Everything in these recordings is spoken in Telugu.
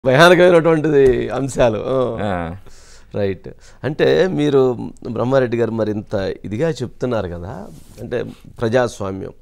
భయానకమైనటువంటిది అంశాలు ఆ. ఆ, రైట్ అంటే మీరు బ్రహ్మారెడ్డి గారు మరి ఇంత ఇదిగా చెప్తున్నారు కదా అంటే ప్రజాస్వామ్యం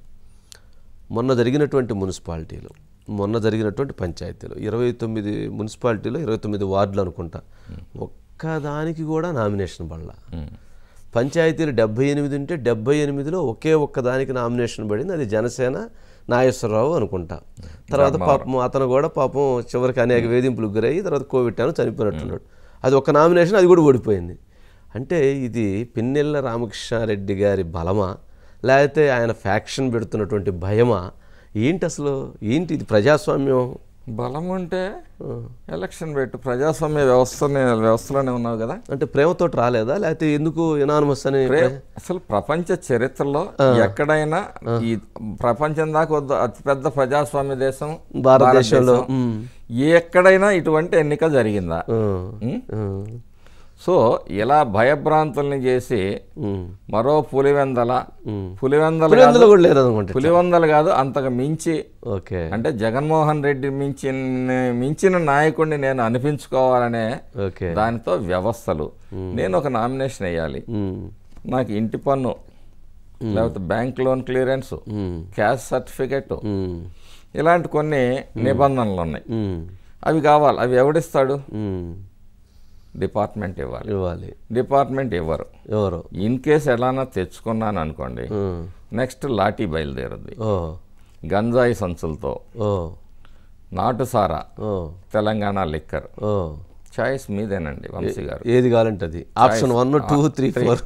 మొన్న జరిగినటువంటి మున్సిపాలిటీలు మొన్న జరిగినటువంటి పంచాయతీలు ఇరవై తొమ్మిది మున్సిపాలిటీలో ఇరవై తొమ్మిది వార్డులు అనుకుంటా ఒక్కదానికి కూడా నామినేషన్ పడలా ఉమ్, పంచాయతీలు డెబ్బై ఎనిమిది ఉంటే డెబ్బై ఎనిమిదిలో ఒకే ఒక్క దానికి నామినేషన్ పడింది అది జనసేన నాగేశ్వరరావు అనుకుంటా తర్వాత పాపం అతను కూడా పాపం చివరికి అనేక వేధింపులకు గురయ్యి తర్వాత కోవిడ్ అని చనిపోయినట్టున్నాడు అది ఒక నామినేషన్ అది కూడా ఓడిపోయింది అంటే ఇది పిన్నెల్ల రామకృష్ణారెడ్డి గారి బలమా లేకపోతే ఆయన ఫ్యాక్షన్ పెడుతున్నటువంటి భయమా ఏంటి అసలు ఏంటి ఇది ప్రజాస్వామ్యం బలం ఉంటే ఎలక్షన్ పెట్టు ప్రజాస్వామ్య వ్యవస్థనే వ్యవస్థలోనే ఉన్నావు కదా అంటే ప్రేమతోటి రాలేదా లేకపోతే ఎందుకు ఎనానమస్ అని అసలు ప్రపంచ చరిత్రలో ఎక్కడైనా ఈ ప్రపంచం దాకా వద్ద అతిపెద్ద ప్రజాస్వామ్య దేశం భారతదేశంలో భారతదేశం. ఎక్కడైనా ఇటువంటి ఎన్నిక జరిగిందా ఉమ్, ఉం? ఉమ్, సో ఇలా భయభ్రాంతుల్ని చేసి ఉమ్, మరో పులివెందల ఉమ్. పులివెందల పులివెందులో కూడా లేరు అనుకుంటా పులివెందలు కాదు అంతకు మించి ఓకే అంటే జగన్మోహన్ రెడ్డి మించిన మించిన నాయకుడిని నేను అనిపించుకోవాలనే ఓకే దానితో వ్యవస్థలు నేను ఒక నామినేషన్ వేయాలి ఉమ్, నాకు ఇంటి పన్ను లేకపోతే bank loan clearance um, cash certificate um, ఇలాంటి కొన్ని నిబంధనలు ఉన్నాయి ఉమ్, అవి కావాలి అవి ఎవడిస్తాడు ఉమ్. డిపార్ట్మెంట్ ఇవ్వాలి ఇవ్వాలి డిపార్ట్మెంట్ ఇవ్వరు ఎవరు ఇన్ కేస్ ఎలానా తెచ్చుకున్నాను అనుకోండి ఉమ్, నెక్స్ట్ లాఠీ బయలుదేరుద్ది ఓ గంజాయి సంచులతో ఓ నాటుసారా ఓ తెలంగాణ లిక్కర్ ఓ చాయిస్ మీదేనండి వంశీ గారు ఏది కావాలంటే అది option one two three four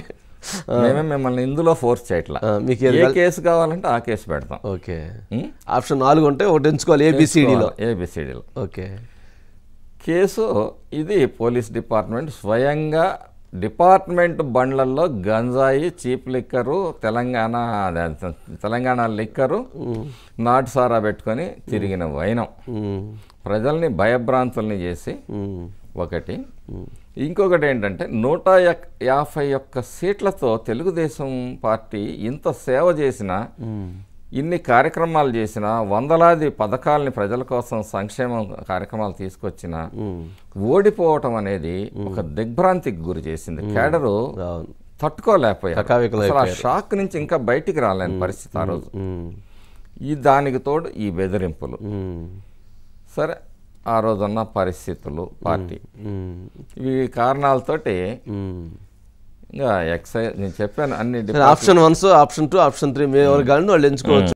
మేమే మిమ్మల్ని ఇందులో ఫోర్స్ చేయట్లా మీకు ఏ కేసు కావాలంటే ఆ కేసు పెడతాం ఓకే ఆప్షన్ నాలుగు ఉంటే ఒకటి ఎంచుకోవాలి ఏబిసిడిలో ఏబిసిడీలో ఓకే కేసు ఇది పోలీస్ డిపార్ట్మెంట్ స్వయంగా డిపార్ట్మెంట్ బండ్లలో గంజాయి చీప్ లిక్కరు తెలంగాణ అదే తెలంగాణ లిక్కరు నాటు సారా పెట్టుకొని తిరిగిన వైనం ఉమ్, ప్రజల్ని భయభ్రాంతుల్ని చేసి ఉమ్, ఒకటి ఇంకొకటి ఏంటంటే నూట యక్- యాభై ఒక్క సీట్లతో తెలుగుదేశం పార్టీ ఇంత సేవ చేసిన ఉమ్, ఇన్ని కార్యక్రమాలు చేసిన వందలాది పథకాలని ప్రజల కోసం సంక్షేమ కార్యక్రమాలు తీసుకొచ్చిన ఉమ్. ఓడిపోవటం అనేది ఒక దిగ్భ్రాంతికి గురి చేసింది కేడరు అవును తట్టుకోలేకపోయారు కకావికలు అసలు ఆ షాక్ నుంచి ఇంకా బయటికి రాలేని పరిస్థితి ఆ రోజు ఉమ్, ఈ దానికి తోడు ఈ బెదిరింపులు ఉమ్, సరే ఆ రోజున్న పరిస్థితులు పార్టీ ఉమ్, ఇవి కారణాలతోటి ఉమ్. ఇంకా ఎక్సైజ్ నేను చెప్పాను అన్ని option once option two option three మీ ఎవరు కానీ వాళ్ళు ఎంచుకోవచ్చు